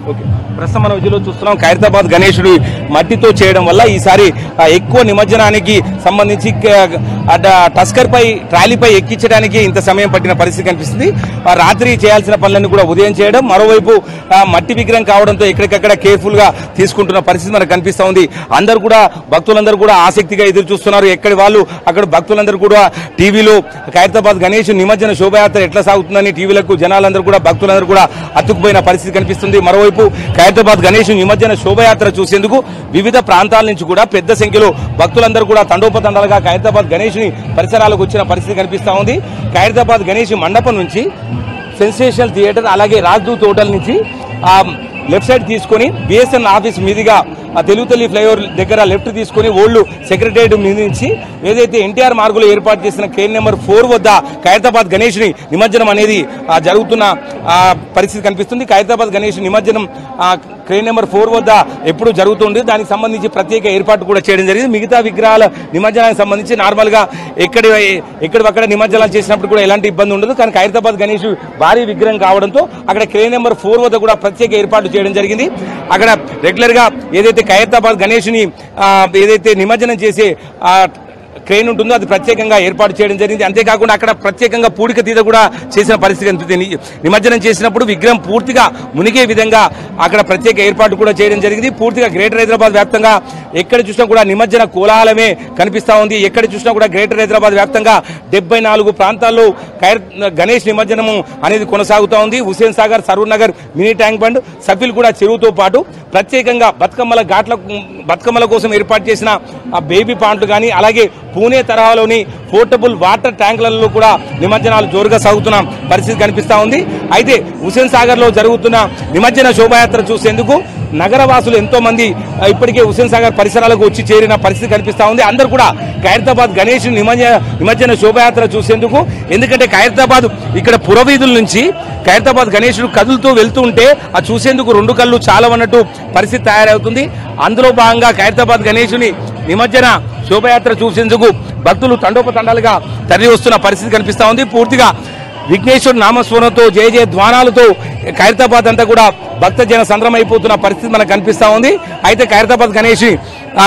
Okay ప్రస్తుతం మనం విజయలో చూస్తున్నాం ఖైరతాబాద్ గణేశుడు మట్టితో చేయడం వల్ల ఈసారి ఆ, ఎక్కువ నిమజ్జనానికి సంబంధించి క- అట టస్కర్ పై ట్రాలీపై ఎక్కించడానికి ఇంత సమయం పట్టిన పరిస్థితి కనిపిస్తుంది ఆ, రాత్రి చేయాల్సిన పనులన్నీ కూడా ఉదయం చేయడం మరోవైపు ఆ, మట్టి విగ్రహం కావడంతో ఎక్కడికక్కడ కేర్ఫుల్ గా తీసుకుంటున్న పరిస్థితి మనకు కనిపిస్తా ఉంది అందరూ కూడా భక్తులందరూ కూడా ఆసక్తిగా ఎదురు చూస్తున్నారు ఎక్కడి వాళ్ళు అక్కడ భక్తులందరూ కూడా టీవీలో ఖైరతాబాద్ గణేష్ నిమజ్జన శోభయాత్ర ఎట్లా సాగుతుందని టీవీలకు జనాలందరూ కూడా భక్తులందరూ కూడా అతుక్కుపోయిన పరిస్థితి కనిపిస్తుంది మరోవైపు ఖైరతాబాద్ గణేష్ నిమజ్జన శోభయాత్ర చూసేందుకు వివిధ ప్రాంతాల నుంచి కూడా పెద్ద సంఖ్యలో భక్తులందరూ కూడా తండోపతండాలుగా ఖైరతాబాద్ గణేష్ ని పరిసరాలకు వచ్చిన పరిస్థితి కనిపిస్తా ఉంది ఖైరతాబాద్ గణేష్ మండపం నుంచి సెన్సేషనల్ థియేటర్ అలాగే రాజ్దూత్ హోటల్ నుంచి ఆ లెఫ్ట్ సైడ్ తీసుకొని బిఎస్ఎన్ ఆఫీస్ మీదుగా ఆ తెలుగు తల్లి ఫ్లైఓవర్ దగ్గర లెఫ్ట్ తీసుకొని ఓల్డ్ సెక్రటరియట్ మీద నుంచి ఏదైతే ఎన్టీఆర్ మార్గులో ఏర్పాటు చేసిన కేన్ నెంబర్ ఫోర్ వద్ద ఖైరతాబాద్ గణేష్ ని నిమజ్జనం అనేది ఆ, జరుగుతున్న ఆ, పరిస్థితి కనిపిస్తుంది ఖైరతాబాద్ గణేష్ నిమజ్జనం ఆ, క్రేన్ నెంబర్ ఫోర్ వద్ద ఎప్పుడు జరుగుతుంది దానికి సంబంధించి ప్రత్యేక ఏర్పాటు కూడా చేయడం జరిగింది మిగతా విగ్రహాల నిమజ్జనానికి సంబంధించి నార్మల్ గా ఎక్కడి ఎక్కడి అక్కడ నిమజ్జనాలు చేసినప్పుడు కూడా ఎలాంటి ఇబ్బంది ఉండదు కానీ ఖైరతాబాద్ గణేష్ భారీ విగ్రహం కావడంతో అక్కడ క్రేన్ నెంబర్ ఫోర్ వద్ద కూడా ప్రత్యేక ఏర్పాటు చేయడం జరిగింది అక్కడ రెగ్యులర్ గా ఏదైతే ఖైరతాబాద్ గణేష్ ని ఆ, ఏదైతే నిమజ్జనం చేసే ఆ, క్రెయిన్ ఉంటుందో అది ప్రత్యేకంగా ఏర్పాటు చేయడం జరిగింది అంతేకాకుండా అక్కడ ప్రత్యేకంగా పూడిక తీత కూడా చేసిన పరిస్థితి కనిపిస్తుంది ని- నిమజ్జనం చేసినప్పుడు విగ్రహం పూర్తిగా మునిగే విధంగా అక్కడ ప్రత్యేక ఏర్పాటు కూడా చేయడం జరిగింది పూర్తిగా గ్రేటర్ హైదరాబాద్ వ్యాప్తంగా ఎక్కడ చూసినా కూడా నిమజ్జన కోలాహలమే కనిపిస్తా ఉంది ఎక్కడ చూసినా కూడా గ్రేటర్ హైదరాబాద్ వ్యాప్తంగా డెబ్బై నాలుగు ప్రాంతాల్లో ఖైర్ గణేష్ నిమజ్జనము అనేది కొనసాగుతా ఉంది Hussain Sagar Saroor Nagar mini tank bund సఫిల్ కూడా చెరువుతో పాటు ప్రత్యేకంగా బతుకమ్మల ఘాట్ల బతుకమ్మల కోసం ఏర్పాటు చేసిన ఆ బేబీ పాంట్లు కానీ అలాగే పూణే తరహాలోని పోర్టబుల్ వాటర్ ట్యాంకులలో కూడా నిమజ్జనాలు జోరుగా సాగుతున్న పరిస్థితి కనిపిస్తా ఉంది అయితే హుసేన్ సాగర్ లో జరుగుతున్న నిమజ్జన శోభాయాత్ర చూసేందుకు నగరవాసులు ఎంతో మంది ఆ, ఇప్పటికే హుసేన్ సాగర్ పరిసరాలకు వచ్చి చేరిన పరిస్థితి కనిపిస్తా ఉంది అందరూ కూడా ఖైరతాబాద్ గణేష్ నిమజ్జన నిమజ్జన శోభాయాత్ర చూసేందుకు ఎందుకంటే ఖైరతాబాద్ ఇక్కడ పురవీధుల నుంచి ఖైరతాబాద్ గణేశుడు కదులుతూ వెళ్తూ ఉంటే ఆ చూసేందుకు రెండు కళ్ళు చాలా అన్నట్టు పరిస్థితి తయారవుతుంది అందులో భాగంగా ఖైరతాబాద్ గణేశుని నిమజ్జన శోభయాత్ర చూసేందుకు భక్తులు తండోపతండాలుగా తరలి వస్తున్న పరిస్థితి కనిపిస్తా ఉంది పూర్తిగా విఘ్నేశ్వర నామస్మరణతో జయ జయ ధ్వానాలతో ఖైరతాబాద్ అంతా కూడా భక్తజన సంద్రమైపోతున్న పరిస్థితి మనకు కనిపిస్తా ఉంది అయితే ఖైరతాబాద్ గణేష్ ఆ,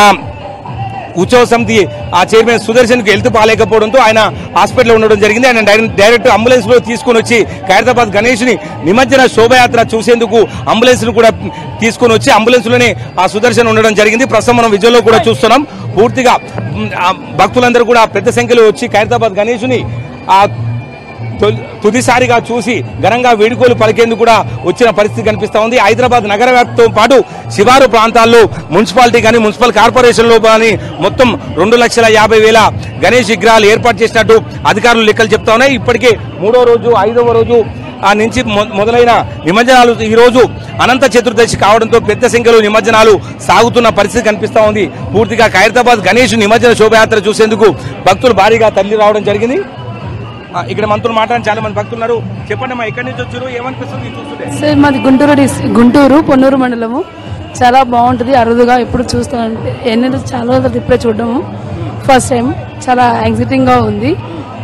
ఉత్సవ సమితి ఆ చైర్మన్ సుదర్శన్ కు హెల్త్ బాగాలేకపోవడంతో ఆయన హాస్పిటల్లో ఉండడం జరిగింది ఆయన డైరెక్ట్ డైరెక్ట్ అంబులెన్స్ లో తీసుకొని వచ్చి ఖైరతాబాద్ గణేష్ ని నిమజ్జన శోభయాత్ర చూసేందుకు అంబులెన్స్ ను కూడా తీసుకొని వచ్చి అంబులెన్స్ లోనే ఆ సుదర్శన్ ఉండడం జరిగింది ప్రస్తుతం మనం విజయంలో కూడా చూస్తున్నాం పూర్తిగా మ్, ఆ భక్తులందరూ కూడా పెద్ద సంఖ్యలో వచ్చి ఖైరతాబాద్ గణేష్ ని ఆ తొలి- తుదిసారిగా చూసి ఘనంగా వేడుకోలు పలికేందుకు కూడా వచ్చిన పరిస్థితి కనిపిస్తా ఉంది హైదరాబాద్ నగర వ్యాప్తితో పాటు శివారు ప్రాంతాల్లో మున్సిపాలిటీ కానీ మున్సిపల్ కార్పొరేషన్ లో కానీ మొత్తం రెండు లక్షల యాభై వేల గణేష్ విగ్రహాలు ఏర్పాటు చేసినట్టు అధికారులు లెక్కలు చెప్తా ఉన్నాయి ఇప్పటికే మూడో రోజు ఐదవ రోజు ఆ నుంచి మొ- మొదలైన నిమజ్జనాలు ఈ రోజు అనంత చతుర్దశి కావడంతో పెద్ద సంఖ్యలో నిమజ్జనాలు సాగుతున్న పరిస్థితి కనిపిస్తా ఉంది పూర్తిగా ఖైరతాబాద్ గణేష్ నిమజ్జన శోభయాత్ర చూసేందుకు భక్తులు భారీగా తరలి రావడం జరిగింది ఆ, ఇక్కడ మంత్రులు మాట్లాడి చాలా మంది భక్తులు ఉన్నారు చెప్పండి మా ఎక్కడి నుంచి వచ్చారు ఏమనిపిస్తుంది ఇది చూస్తుంటే సార్ మాది గుంటూరు డిస్ గుంటూరు పొన్నూరు మండలము చాలా బాగుంటుంది అరుదుగా ఎప్పుడు చూస్తానంటే ఎన్ని చాలా రోజులు ఇప్పుడే చూడడము ఫస్ట్ టైం చాలా గా ఉంది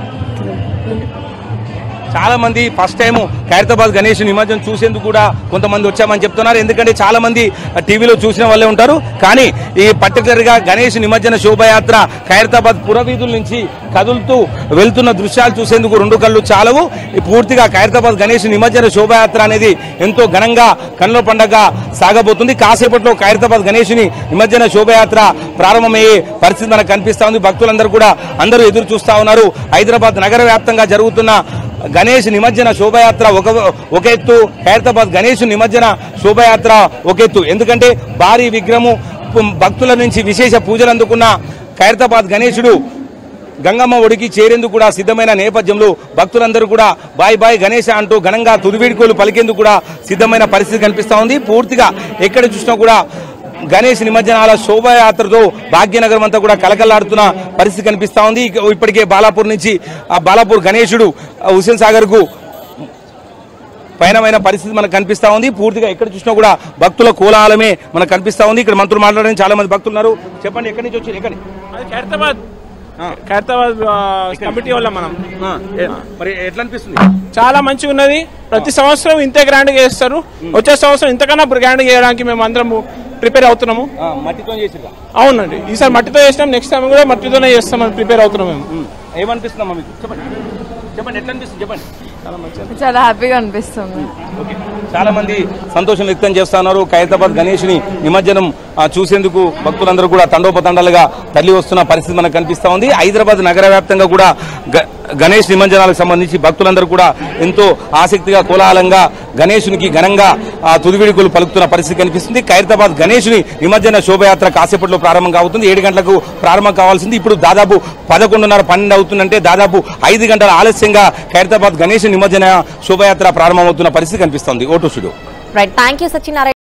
చాలా మంది ఫస్ట్ టైం ఖైరతాబాద్ గణేష్ నిమజ్జనం చూసేందుకు కూడా కొంతమంది వచ్చామని చెప్తున్నారు ఎందుకంటే చాలా మంది టీవీలో చూసిన వాళ్ళే ఉంటారు కానీ ఈ పర్టికులర్ గా గణేష్ నిమజ్జన శోభయాత్ర ఖైరతాబాద్ పురవీధుల నుంచి కదులుతూ వెళ్తున్న దృశ్యాలు చూసేందుకు రెండు కళ్ళు చాలవు ఈ పూర్తిగా ఖైరతాబాద్ గణేష్ నిమజ్జన శోభయాత్ర అనేది ఎంతో ఘనంగా కన్నుల పండగ సాగబోతుంది కాసేపట్లో ఖైరతాబాద్ గణేష్ ని నిమజ్జన శోభయాత్ర ప్రారంభమయ్యే పరిస్థితి మనకు కనిపిస్తా ఉంది భక్తులందరూ కూడా అందరూ ఎదురు చూస్తా ఉన్నారు హైదరాబాద్ నగర వ్యాప్తంగా జరుగుతున్న గణేష్ నిమజ్జన శోభయాత్ర ఒక ఒక ఎత్తు ఖైరతాబాద్ గణేష్ నిమజ్జన శోభయాత్ర ఒక ఎత్తు ఎందుకంటే భారీ విగ్రహము పు- భక్తుల నుంచి విశేష పూజలు అందుకున్న ఖైరతాబాద్ గణేశుడు గంగమ్మ ఒడికి చేరేందుకు కూడా సిద్ధమైన నేపథ్యంలో భక్తులందరూ కూడా బాయ్ బాయ్ గణేష అంటూ ఘనంగా తుదివేడుకోలు పలికేందుకు కూడా సిద్ధమైన పరిస్థితి కనిపిస్తా ఉంది పూర్తిగా ఎక్కడ చూసినా కూడా గణేష్ నిమజ్జనాల శోభయాత్రతో భాగ్యనగరం అంతా కూడా కలకలాడుతున్న పరిస్థితి కనిపిస్తా ఉంది ఇక ఇప్పటికే బాలాపూర్ నుంచి ఆ బాలాపూర్ గణేశుడు ఆ హుస్సేన్ సాగర్ కు పయనమైన పరిస్థితి మనకు కనిపిస్తా ఉంది పూర్తిగా ఎక్కడ చూసినా కూడా భక్తుల కోలాహలమే మనకు కనిపిస్తా ఉంది ఇక్కడ మంత్రులు మాట్లాడడానికి చాలా మంది భక్తులు ఉన్నారు చెప్పండి ఎక్కడి నుంచి వచ్చి ఎక్కడి అది ఖైరతాబాద్ ఖైరతాబాద్ ఆ, కమిటీ వల్ల మనం ఆ, ఏ- మరి ఎట్లా అనిపిస్తుంది చాలా మంచిగా ఉన్నది ప్రతి సంవత్సరం ఇంతే గ్రాండ్ గా చేస్తారు వచ్చే సంవత్సరం ఇంతకన్నా గ్రాండ్ చేయడానికి మేము అందరం ప్రిపేర్ అవుతున్నాము ఆ, మట్టితో చేసిరా అవునండి ఈసారి మట్టితో చేసినాం నెక్స్ట్ టైం కూడా మట్టితోనే చేస్తామని ప్రిపేర్ అవుతున్నాం మేము ఏమనిపిస్తుందమ్మా మీకు చెప్పండి చెప్పండి ఎట్లా అనిపిస్తుంది చెప్పండి చాలా హ్యాపీగా అనిపిస్తుంది ఓకే. చాలా మంది సంతోషం వ్యక్తం చేస్తున్నారు ఖైరతాబాద్ గణేష్ని నిమజ్జనం ఆ, చూసేందుకు భక్తులందరూ కూడా తండోపతండాలుగా తరలి వస్తున్న పరిస్థితి మనకు కనిపిస్తా ఉంది హైదరాబాద్ నగర వ్యాప్తంగా కూడా గ- గణేష్ నిమజ్జనాలకు సంబంధించి భక్తులందరూ కూడా ఎంతో ఆసక్తిగా కోలాహలంగా గణేషునికి ఘనంగా ఆ, తుదివిడుకులు పలుకుతున్న పరిస్థితి కనిపిస్తుంది ఖైరతాబాద్ గణేషుని నిమజ్జన శోభయాత్ర కాసేపట్లో ప్రారంభం కావుతుంది ఏడు గంటలకు ప్రారంభం కావాల్సింది ఇప్పుడు దాదాపు పదకొండున్నర పన్నెండు అవుతుందంటే దాదాపు ఐదు గంటల ఆలస్యంగా ఖైరతాబాద్ గణేష్ నిమజ్జన శోభయాత్ర ప్రారంభమవుతున్న పరిస్థితి కనిపిస్తోంది ఓటు studio right thank you Satyanarayana